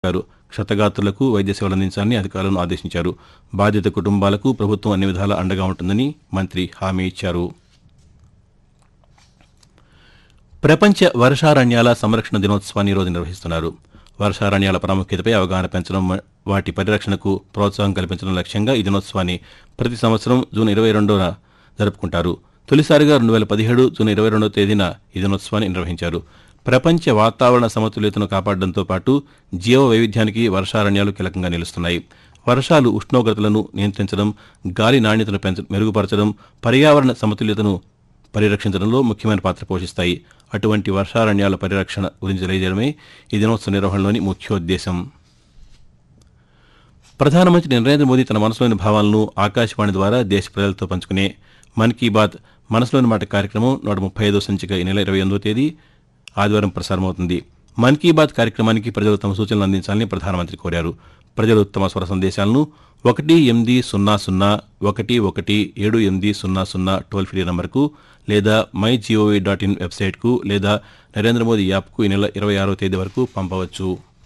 చేశారు క్షతగాత్రులకు వైద్య సేవలు అందించాలని అధికారులను ఆదేశించారు బాధిత కుటుంబాలకు ప్రభుత్వం అన్ని విధాలా అండగా ఉంటుందని మంత్రి హామీ ఇచ్చారు ప్రపంచ వర్షారణ్యాల సంరక్షణ దినోత్సవాన్ని ఈ రోజు నిర్వహిస్తున్నారు వర్షారణ్యాల ప్రాముఖ్యతపై అవగాహన పెంచడం వాటి పరిరక్షణకు ప్రోత్సాహం కల్పించడం లక్ష్యంగా ఈ దినోత్సవాన్ని ప్రతి సంవత్సరం జూన్ ఇరవై రెండున జరుపుకుంటారు తొలిసారిగా రెండు వేల పదిహేడు జూన్ ఇరవై రెండవ తేదీన ఈ దినోత్సవాన్ని నిర్వహించారు ప్రపంచ వాతావరణ సమతుల్యతను కాపాడడంతో పాటు జీవ వైవిధ్యానికి వర్షారణ్యాలు కీలకంగా నిలుస్తున్నాయి వర్షాలు ఉష్ణోగ్రతలను నియంత్రించడం గాలి నాణ్యతను పెంచ మెరుగుపరచడం పర్యావరణ సమతుల్యతను పరిరక్షించడంలో ముఖ్యమైన పాత్ర పోషిస్తాయి అటువంటి వర్షారణ్యాల పరిరక్షణ గురించి తెలియజేయడమే ఈ దినోత్సవ నిర్వహణలోని ముఖ్యోద్దేశం ప్రధానమంత్రి నరేంద్ర మోదీ తన మనసులోని భావాలను ఆకాశవాణి ద్వారా దేశ ప్రజలతో పంచుకునే మన్ కీ బాత్ మనసులోని మాట కార్యక్రమం నూట ముప్పై ఐదో సంచిక ఈ నెల ఇరవై ఎనిమిదో తేదీ ఆదివారం ప్రసారమవుతుంది మన్ కీ బాత్ కార్యక్రమానికి ప్రజలు తమ సూచనలు అందించాలని ప్రధానమంత్రి కోరారు ప్రజలు తమ స్వర సందేశాలను ఒకటి ఎనిమిది సున్నా సున్నా ఒకటి ఒకటి ఏడు ఎనిమిది సున్నా సున్నా టోల్ ఫ్రీ నంబర్కు లేదా మై జీఓవీ డాట్ ఇన్ వెబ్సైట్కు లేదా నరేంద్ర మోదీ యాప్కు ఈ నెల ఇరవై ఆరో తేదీ వరకు పంపవచ్చు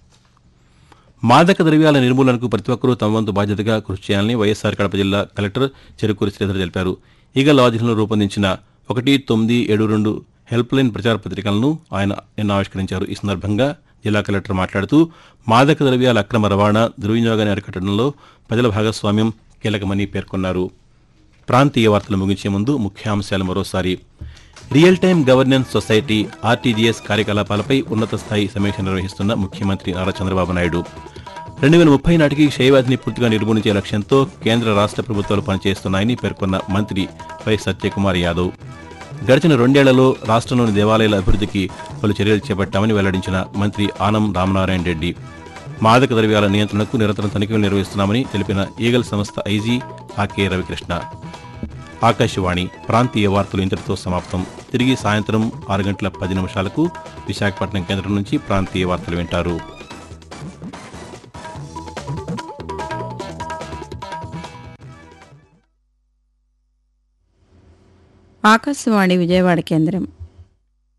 మాదక ద్రవ్యాల నిర్మూలనకు ప్రతి ఒక్కరూ తమ వంతు బాధ్యతగా కృషి చేయాలని వైఎస్సార్ కడప జిల్లా కలెక్టర్ చెరుకూరి శ్రీధర్ తెలిపారు ఈగల్ ఆధీనంలో రూపొందించిన ఒకటి తొమ్మిది ఏడు రెండు హెల్ప్ లైన్ ప్రచార పత్రికలను ఆయన నిన్న ఆవిష్కరించారు ఈ సందర్భంగా జిల్లా కలెక్టర్ మాట్లాడుతూ మాదక ద్రవ్యాల అక్రమ రవాణా దుర్వినియోగాన్ని అరికట్టడంలో ప్రజల భాగస్వామ్యం కీలకమని పేర్కొన్నారు ప్రాంతీయ వార్తలు ముగించే ముందు ముఖ్యాంశాలు మరోసారి real time governance society RTGS కార్యకలాపాలపై ఉన్నత స్థాయి సమీక్ష నిర్వహిస్తున్న ముఖ్యమంత్రి నారా చంద్రబాబు నాయుడు రెండు వేల ముప్పై నాటికి క్షయవ్యాధిని పూర్తిగా నిర్మూలించే లక్ష్యంతో కేంద్ర రాష్ట్ర ప్రభుత్వాలు పనిచేస్తున్నాయని పేర్కొన్న మంత్రి వై సత్యకుమార్ యాదవ్ గడిచిన రెండేళ్లలో రాష్ట్రంలోని దేవాలయాల అభివృద్ధికి పలు చర్యలు చేపట్టామని వెల్లడించిన మంత్రి ఆనం రామనారాయణ రెడ్డి మాదక ద్రవ్యాల నియంత్రణకు నిరంతరం తనిఖీలు నిర్వహిస్తున్నామని తెలిపిన ఈగల్ సంస్థ ఐజీ ఆకే రవికృష్ణ ఆకాశవాణి ప్రాంతీయ వార్తలు ఇంతటితో సమాప్తం తిరిగి సాయంత్రం ఆరు గంటల పది నిమిషాలకు విశాఖపట్నం కేంద్రం నుంచి ప్రాంతీయ వార్తలు వింటారు ఆకాశవాణి విజయవాడ కేంద్రం